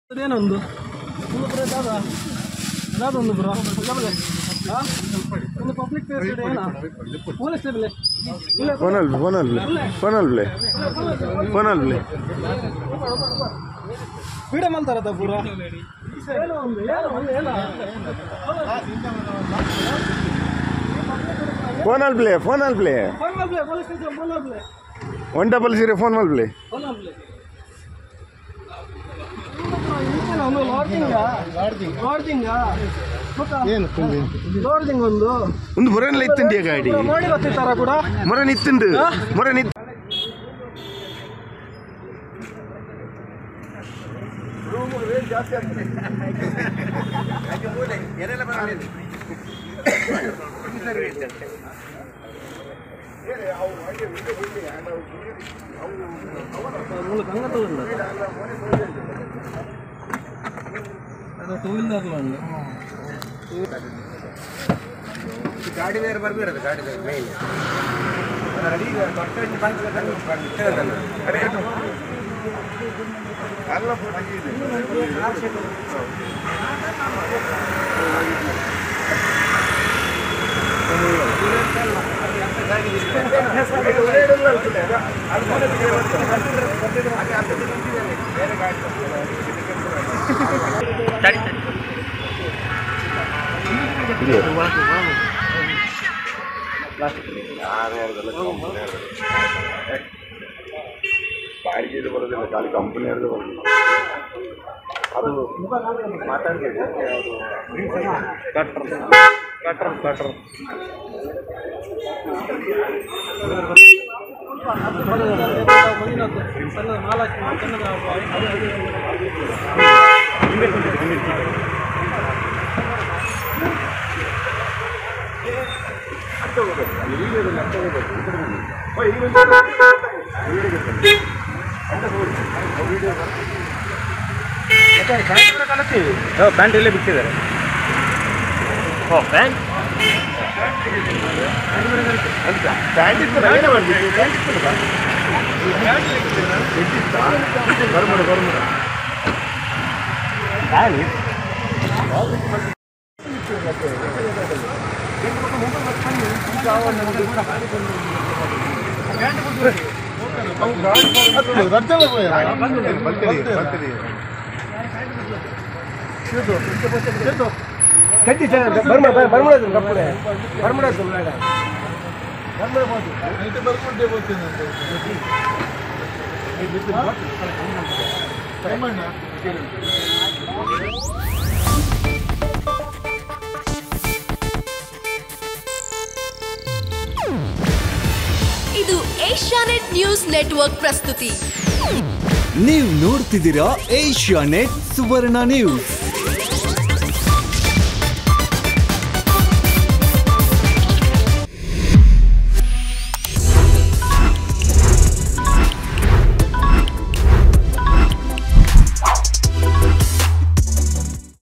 ಅದೇನೊಂದು ಒಂದು ಬ್ರೋ ಯಾವ್ದು ಯಾವ್ದೊಂದು ಬ್ರೋ ಒಂದು ಪಬ್ಲಿಕ್ ಪ್ಲೇಸ್ ಇದೆ ಏನ ಪೊಲೀಸ್ ಸ್ಟೇಬಲ್ ಇಲ್ಲ ಫೋನಲ್ಲಿ ಫೋನಲ್ಲಿ ಫೋನಲ್ಲಿ ಪ್ಲೇ ಫೋನಲ್ಲಿ ಪ್ಲೇ ವಿಡಿಯೋ ಮಾಡ್ತಾರತ್ತ ಪೂರ ಏನೋ ಒಂದು ಏನೋ ಒಂದು ಏನೋ ಫೋನಲ್ಲಿ ಪ್ಲೇ ಫೋನಲ್ಲಿ ಪ್ಲೇ ಫೋನ್ ಮಾಡ್ಲೇ ಪೊಲೀಸ್ ಸ್ಟೇಷನ್ ಫೋನ್ ಮಾಡ್ಲೇ ಒನ್ ಡಬಲ್ ಜೀರೋ ಫೋನ್ ಮಾಡಿ ಪ್ಲೇ ಫೋನ್ ಮಾಡ್ಲೇ ಒಂದು ಲಾಡ್ಜಿಂಗಾ ಲಾಡ್ಜಿಂಗಾ ಏನು ತಿಂಡಿ ಲಾಡ್ಜಿಂಗ್ ಒಂದು ಒಂದು ಮೊರನೆಲ್ಲ ಇತ್ತುಂಡಿಯ ಗಾಡಿ ಮಾಡಿ ಬರ್ತಿರ್ತಾರ ಕೂಡ ಮೊರನ್ ಇತ್ತುಂಡು ಮೊರನ್ ಇತ್ತು ಮೂಲ ಕಂಗತ್ತಲ್ಲ ಅದು ಟೂ ವೀಲರ್ಲ ಉಂಟು ಗಾಡಿ ಬೇರೆ ಬರ್ಬಿರೋದು ಗಾಡಿ ಬೇರೆ ಮೇಯ್ನ್ ರೆಡಿ ಕೊಟ್ಟು ಬಂದು ಬಾಡಿಗೆ ಬರೋದಿಲ್ಲ ಖಾಲಿ ಕಂಪನಿಯವ್ರದ್ದು ಬರೋದಿಲ್ಲ ಅದು ಮಾತಾಡ್ಬೇಡಿ ಅದು ಕಟ್ರ್ ಕಟ್ರ್ ಕಟ್ರ್ ಪ್ಯಾಂಟ್ ಇಲ್ಲೇ ಬಿಟ್ಟಿದ್ದಾರೆ ಓ ಪ್ಯಾಂಟ್ ಪ್ಯಾಂಟ್ ಇತ್ತು ಏನೇ ಮಾಡ್ಬೇಕು ಪ್ಯಾಂಟ್ ಇತ್ತು ಬರ್ಮಡ ಬರ್ಮಡ ರದ್ದೆಲ್ಲ ಹೋಯ ಗಟ್ಟಿ ಬರ್ಮ ಬರ್ಮಡ ಕಪ್ಪಡೆ ಬರ್ಮಡ ಬೇಡ ನೈಟ್ ಬರ್ಕೊಂಡೇ ಹೋಗ್ತೀನಿ ಅಂತ ಟೈಮಣ್ಣ ಇದು ಏಷ್ಯಾನೆಟ್ ನ್ಯೂಸ್ ನೆಟ್ವರ್ಕ್ ಪ್ರಸ್ತುತಿ ನೀವು ನೋಡ್ತಿದ್ದೀರಾ ಏಷ್ಯಾ ನೆಟ್ ಸುವರ್ಣ ನ್ಯೂಸ್